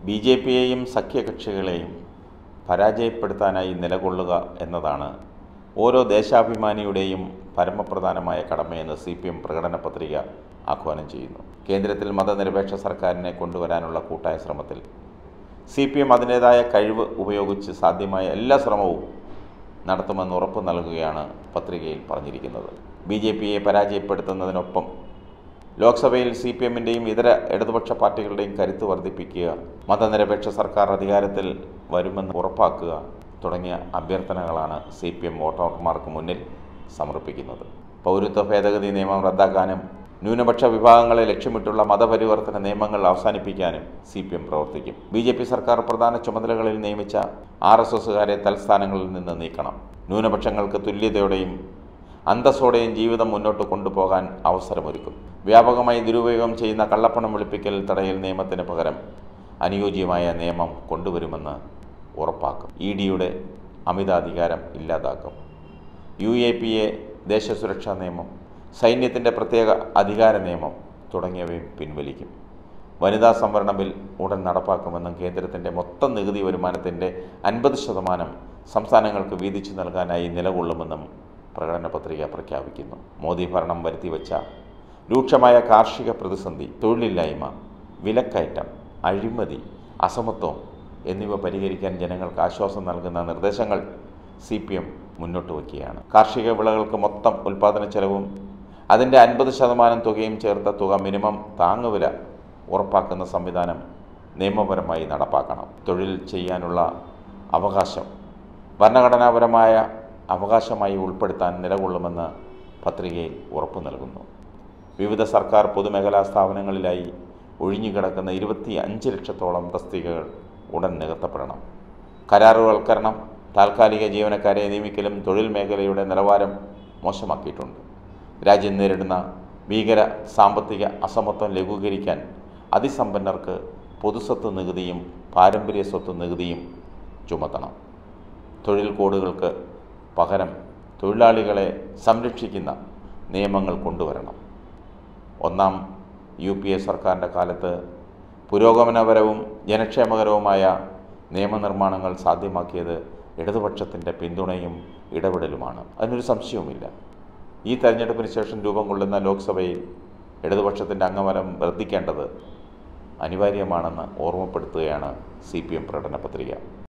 B J പിയെയും സഖ്യകക്ഷികളെയും പരാജയപ്പെടുത്താനായി നിലകൊള്ളുക എന്നതാണ് ഓരോ ദേശാഭിമാനിയുടെയും പരമപ്രധാനമായ കടമയെന്ന് സി പി എം പ്രകടന പത്രിക ആഹ്വാനം ചെയ്യുന്നു കേന്ദ്രത്തിൽ മതനിരപേക്ഷ സർക്കാരിനെ കൊണ്ടുവരാനുള്ള കൂട്ടായ ശ്രമത്തിൽ സി പി എം അതിൻ്റേതായ കഴിവ് ഉപയോഗിച്ച് സാധ്യമായ എല്ലാ ശ്രമവും നടത്തുമെന്ന് ഉറപ്പ് നൽകുകയാണ് പത്രികയിൽ പറഞ്ഞിരിക്കുന്നത് ബി ജെ പിയെ പരാജയപ്പെടുത്തുന്നതിനൊപ്പം ലോക്സഭയിൽ സി പി എമ്മിൻ്റെയും ഇതര ഇടതുപക്ഷ പാർട്ടികളുടെയും കരുത്ത് വർദ്ധിപ്പിക്കുക മതനിരപേക്ഷ സർക്കാർ അധികാരത്തിൽ വരുമെന്ന് ഉറപ്പാക്കുക തുടങ്ങിയ അഭ്യർത്ഥനകളാണ് സി പി എം വോട്ടർമാർക്ക് മുന്നിൽ സമർപ്പിക്കുന്നത് പൗരത്വ ഭേദഗതി നിയമം റദ്ദാക്കാനും ന്യൂനപക്ഷ വിഭാഗങ്ങളെ ലക്ഷ്യമിട്ടുള്ള മതപരിവർത്തന നിയമങ്ങൾ അവസാനിപ്പിക്കാനും സി പി എം പ്രവർത്തിക്കും ബി ജെ പി സർക്കാർ പ്രധാന ചുമതലകളിൽ നിയമിച്ച ആർ എസ് എസുകാരെ തൽസ്ഥാനങ്ങളിൽ നിന്ന് നീക്കണം ന്യൂനപക്ഷങ്ങൾക്ക് തുല്യതയോടെയും അന്തസ്സോടെയും ജീവിതം മുന്നോട്ട് കൊണ്ടുപോകാൻ അവസരമൊരുക്കും വ്യാപകമായി ദുരുപയോഗം ചെയ്യുന്ന കള്ളപ്പണം വെളുപ്പിക്കൽ തടയൽ നിയമത്തിന് പകരം അനുയോജ്യമായ നിയമം കൊണ്ടുവരുമെന്ന് ഉറപ്പാക്കും ഇ ഡിയുടെ അമിതാധികാരം ഇല്ലാതാക്കും യു എ പി എ ദേശസുരക്ഷാ നിയമം സൈന്യത്തിൻ്റെ പ്രത്യേക അധികാര നിയമം തുടങ്ങിയവയും പിൻവലിക്കും വനിതാ സംവരണ ബിൽ ഉടൻ നടപ്പാക്കുമെന്നും കേന്ദ്രത്തിൻ്റെ മൊത്തം നികുതി വരുമാനത്തിൻ്റെ അൻപത് ശതമാനം സംസ്ഥാനങ്ങൾക്ക് വീതിച്ചു നൽകാനായി നിലകൊള്ളുമെന്നും പ്രകടന പത്രിക പ്രഖ്യാപിക്കുന്നു മോദി ഭരണം വരുത്തിവെച്ച രൂക്ഷമായ കാർഷിക പ്രതിസന്ധി തൊഴിലില്ലായ്മ വിലക്കയറ്റം അഴിമതി അസമത്വം എന്നിവ പരിഹരിക്കാൻ ജനങ്ങൾക്ക് ആശ്വാസം നൽകുന്ന നിർദ്ദേശങ്ങൾ സി പി എം മുന്നോട്ട് വയ്ക്കുകയാണ് കാർഷിക വിളകൾക്ക് മൊത്തം ഉൽപ്പാദന ചെലവും അതിൻ്റെ അൻപത് ശതമാനം തുകയും ചേർത്ത തുക മിനിമം താങ്ങുവില ഉറപ്പാക്കുന്ന സംവിധാനം നിയമപരമായി നടപ്പാക്കണം തൊഴിൽ ചെയ്യാനുള്ള അവകാശം ഭരണഘടനാപരമായ അവകാശമായി ഉൾപ്പെടുത്താൻ നിലകൊള്ളുമെന്ന് പത്രികയിൽ ഉറപ്പു നൽകുന്നു വിവിധ സർക്കാർ പൊതുമേഖലാ സ്ഥാപനങ്ങളിലായി ഒഴിഞ്ഞുകിടക്കുന്ന ഇരുപത്തി അഞ്ച് ലക്ഷത്തോളം തസ്തികകൾ ഉടൻ നികത്തപ്പെടണം കരാറുവൽക്കരണം താൽക്കാലിക ജീവനക്കാരെ നിയമിക്കലും തൊഴിൽ മേഖലയുടെ നിലവാരം മോശമാക്കിയിട്ടുണ്ട് രാജ്യം നേരിടുന്ന ഭീകര സാമ്പത്തിക അസമത്വം ലഘൂകരിക്കാൻ അതിസമ്പന്നർക്ക് പൊതുസ്വത്ത് നികുതിയും പാരമ്പര്യ സ്വത്ത് നികുതിയും ചുമത്തണം തൊഴിൽ കോഡുകൾക്ക് പകരം തൊഴിലാളികളെ സംരക്ഷിക്കുന്ന നിയമങ്ങൾ കൊണ്ടുവരണം ഒന്നാം യു പി എ സർക്കാരിൻ്റെ കാലത്ത് പുരോഗമനപരവും ജനക്ഷേമകരവുമായ നിയമനിർമ്മാണങ്ങൾ സാധ്യമാക്കിയത് ഇടതുപക്ഷത്തിൻ്റെ പിന്തുണയും ഇടപെടലുമാണ് അതിനൊരു സംശയവുമില്ല ഈ തെരഞ്ഞെടുപ്പിന് ശേഷം രൂപം കൊള്ളുന്ന ലോക്സഭയിൽ ഇടതുപക്ഷത്തിൻ്റെ അംഗബലം വർദ്ധിക്കേണ്ടത് അനിവാര്യമാണെന്ന് ഓർമ്മപ്പെടുത്തുകയാണ് സി പി എം പ്രകടന പത്രിക